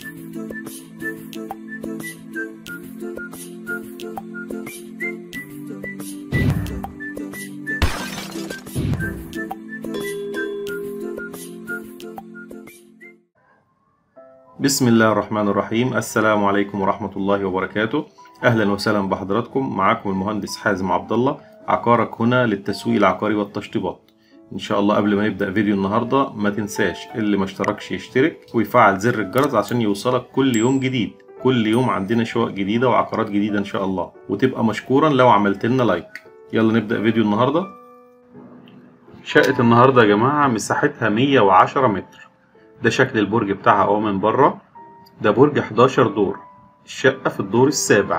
بسم الله الرحمن الرحيم السلام عليكم ورحمة الله وبركاته أهلا وسهلا بحضراتكم معاكم المهندس حازم عبد الله عقارك هنا للتسويق العقاري والتشطيبات إن شاء الله قبل ما نبدأ فيديو النهاردة ما تنساش اللي ما اشتركش يشترك ويفعل زر الجرس عشان يوصلك كل يوم جديد كل يوم عندنا شقق جديدة وعقارات جديدة إن شاء الله وتبقى مشكورا لو عملت لنا لايك يلا نبدأ فيديو النهاردة شقة النهاردة يا جماعة مساحتها 110 متر ده شكل البرج بتاعها اهو من بره ده برج 11 دور الشقة في الدور السابع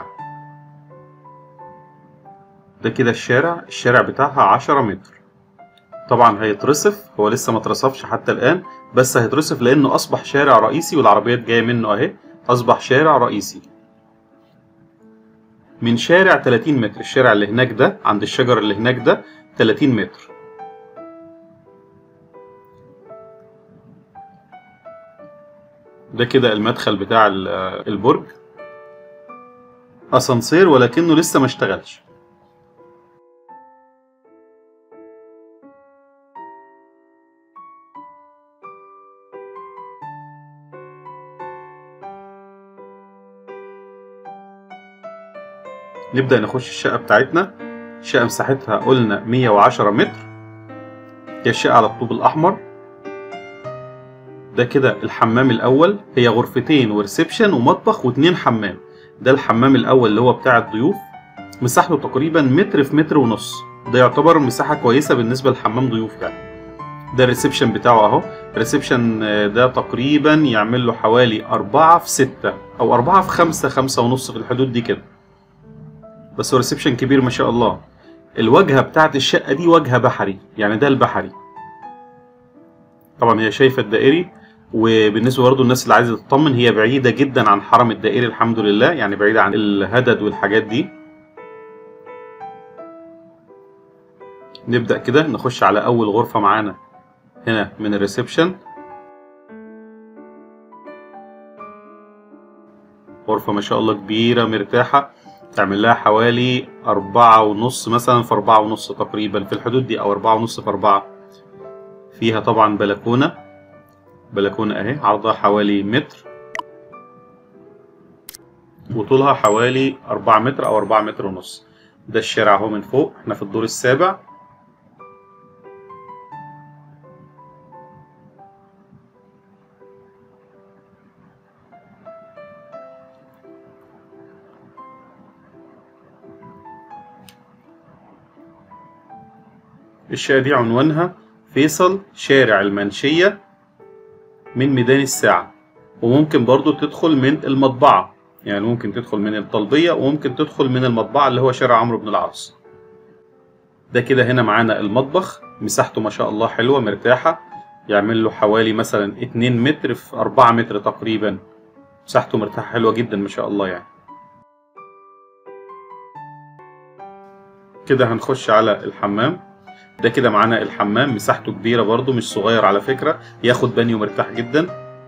ده كده الشارع الشارع بتاعها 10 متر طبعا هيترصف هو لسه ما اترصفش حتى الآن بس هيترصف لأنه أصبح شارع رئيسي والعربيات جاية منه أهي أصبح شارع رئيسي من شارع 30 متر الشارع اللي هناك ده عند الشجر اللي هناك ده 30 متر ده كده المدخل بتاع البرج اسانسير ولكنه لسه ما اشتغلش نبدأ نخش الشقة بتاعتنا الشقة مساحتها قلنا 110 متر هي الشقة على الطوب الأحمر ده كده الحمام الاول هي غرفتين وريسبشن ومطبخ واتنين حمام ده الحمام الاول اللي هو بتاع الضيوف مساحته تقريبا متر في متر ونص ده يعتبر مساحة كويسة بالنسبة لحمام ضيوف يعني ده الريسبشن بتاعه اهو الريسبشن ده تقريبا يعمل له حوالي أربعة في ستة أو أربعة في خمسة خمسة ونص في الحدود دي كده بس هو ريسبشن كبير ما شاء الله الواجهة بتاعت الشقة دي واجهة بحري يعني ده البحري طبعا هي شايفة الدائري وبالنسبه برضه الناس اللي عايزه تطمن هي بعيده جدا عن حرم الدائري الحمد لله يعني بعيده عن الهدد والحاجات دي نبدا كده نخش على اول غرفه معانا هنا من الريسبشن غرفه ما شاء الله كبيره مرتاحه تعمل لها حوالي أربعة ونص مثلا في أربعة ونص تقريبا في الحدود دي أو أربعة ونص في أربعة فيها طبعا بلكونة بلكونة اهي عرضها حوالي متر وطولها حوالي أربعة متر أو أربعة متر ونص ده الشارع اهو من فوق احنا في الدور السابع الشقة دي عنوانها فيصل شارع المنشية من ميدان الساعة وممكن برضو تدخل من المطبعة يعني ممكن تدخل من الطلبية وممكن تدخل من المطبعة اللي هو شارع عمرو بن العاص ده كده هنا معانا المطبخ مساحته ما شاء الله حلوة مرتاحة يعمل له حوالي مثلا 2 متر في 4 متر تقريبا مساحته مرتاحة حلوة جدا ما شاء الله يعني كده هنخش على الحمام ده كده معانا الحمام مساحته كبيرة برضو مش صغير على فكرة ياخد بانيو مرتاح جدا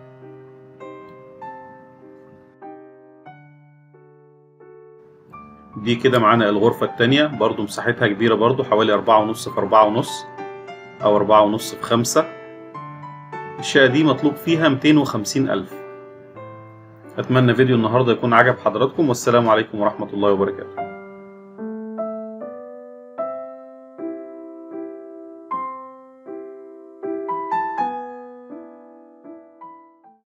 دي كده معانا الغرفة التانية برضو مساحتها كبيرة برضو حوالي أربعة ونص في أربعة ونص أو أربعة ونص في خمسة الشقة دي مطلوب فيها ميتين وخمسين ألف أتمنى فيديو النهاردة يكون عجب حضراتكم والسلام عليكم ورحمة الله وبركاته